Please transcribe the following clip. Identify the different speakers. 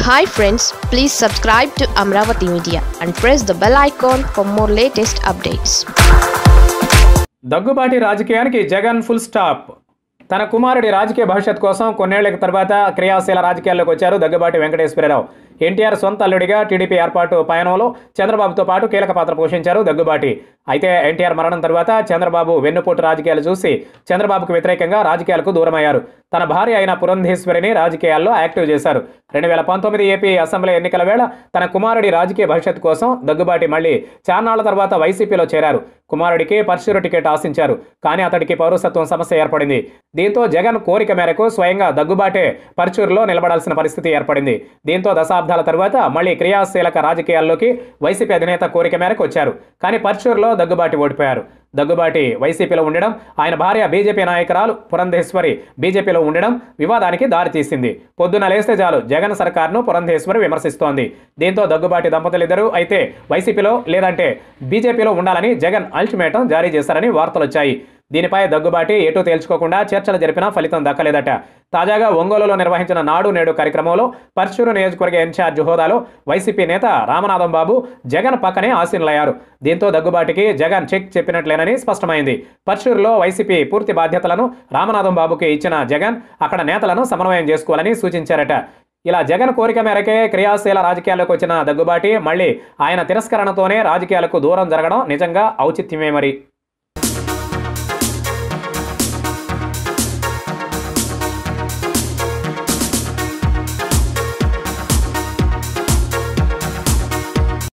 Speaker 1: hi friends please subscribe to Amaravati media and press the bell icon for more latest updates
Speaker 2: Daggubati రాజకీయానికి Jagan full stop తన కుమారుడి రాజకీయ భవిష్యత్ కోసం కొన్నేళ్ల తర్వాత క్రియాశీల రాజకీయాల్లోకి వచ్చారు దగ్గుబాటి వెంకటేశ్వరరావు ఎన్టీఆర్ సొంత అల్లుడిగా టీడీపీ ఏర్పాటు పయనంలో చంద్రబాబుతో పాటు కీలక పాత్ర పోషించారు దగ్గుబాటి అయితే ఎన్టీఆర్ మరణం తర్వాత చంద్రబాబు వెన్నుపోటు రాజకీయాలు చూసి చంద్రబాబుకు వ్యతిరేకంగా రాజకీయాలకు దూరమయ్యారు తన భార్య అయిన పురంధేశ్వరిని రాజకీయాల్లో యాక్టివ్ చేశారు రెండు వేల పంతొమ్మిది ఏపీ అసెంబ్లీ ఎన్నికల వేళ తన కుమారుడి రాజకీయ భవిష్యత్తు కోసం దగ్గుబాటి మళ్ళీ చాన్నాళ్ల తర్వాత వైసీపీలో చేరారు కుమారుడికి పర్షూరు టికెట్ ఆశించారు కానీ అతడికి పౌరసత్వం సమస్య ఏర్పడింది దీంతో జగన్ కోరిక మేరకు స్వయంగా దగ్గుబాటే పర్చూరులో నిలబడాల్సిన పరిస్థితి ఏర్పడింది దీంతో దశాబ్దాల తర్వాత మళ్ళీ క్రియాశీలక రాజకీయాల్లోకి వైసీపీ అధినేత కోరిక మేరకు వచ్చారు కానీ పర్చూరులో దగ్గుబాటి ఓడిపోయారు దగ్గుబాటి వైసీపీలో ఉండడం ఆయన భార్య బీజేపీ నాయకురాలు పురంధేశ్వరి బీజేపీలో ఉండడం వివాదానికి దారితీసింది పొద్దున లేస్తే చాలు జగన్ సర్కార్ను పురంధేశ్వరి విమర్శిస్తోంది దీంతో దగ్గుబాటి దంపతులిద్దరూ అయితే వైసీపీలో లేదంటే బీజేపీలో ఉండాలని జగన్ అల్టిమేటం జారీ చేశారని వార్తలు వచ్చాయి దీనిపై దగ్గుబాటి ఎటూ తేల్చుకోకుండా చర్చలు జరిపినా ఫలితం దక్కలేదట తాజాగా ఒంగోలులో నిర్వహించిన నాడు నేడు కార్యక్రమంలో పర్చూరు నియోజకవర్గ ఇన్ఛార్జ్ హోదాలో వైసీపీ నేత రామనాథం బాబు జగన్ పక్కనే ఆసీనులయ్యారు దీంతో దగ్గుబాటికి జగన్ చెక్ చెప్పినట్లేనని స్పష్టమైంది పర్చూరులో వైసీపీ పూర్తి బాధ్యతలను రామనాథం బాబుకి ఇచ్చిన జగన్ అక్కడ నేతలను సమన్వయం చేసుకోవాలని సూచించారట ఇలా జగన్ కోరిక మేరకే క్రియాశీల రాజకీయాల్లోకి వచ్చిన దగ్గుబాటి మళ్ళీ ఆయన తిరస్కరణతోనే రాజకీయాలకు దూరం జరగడం నిజంగా ఔచిత్యమే మరి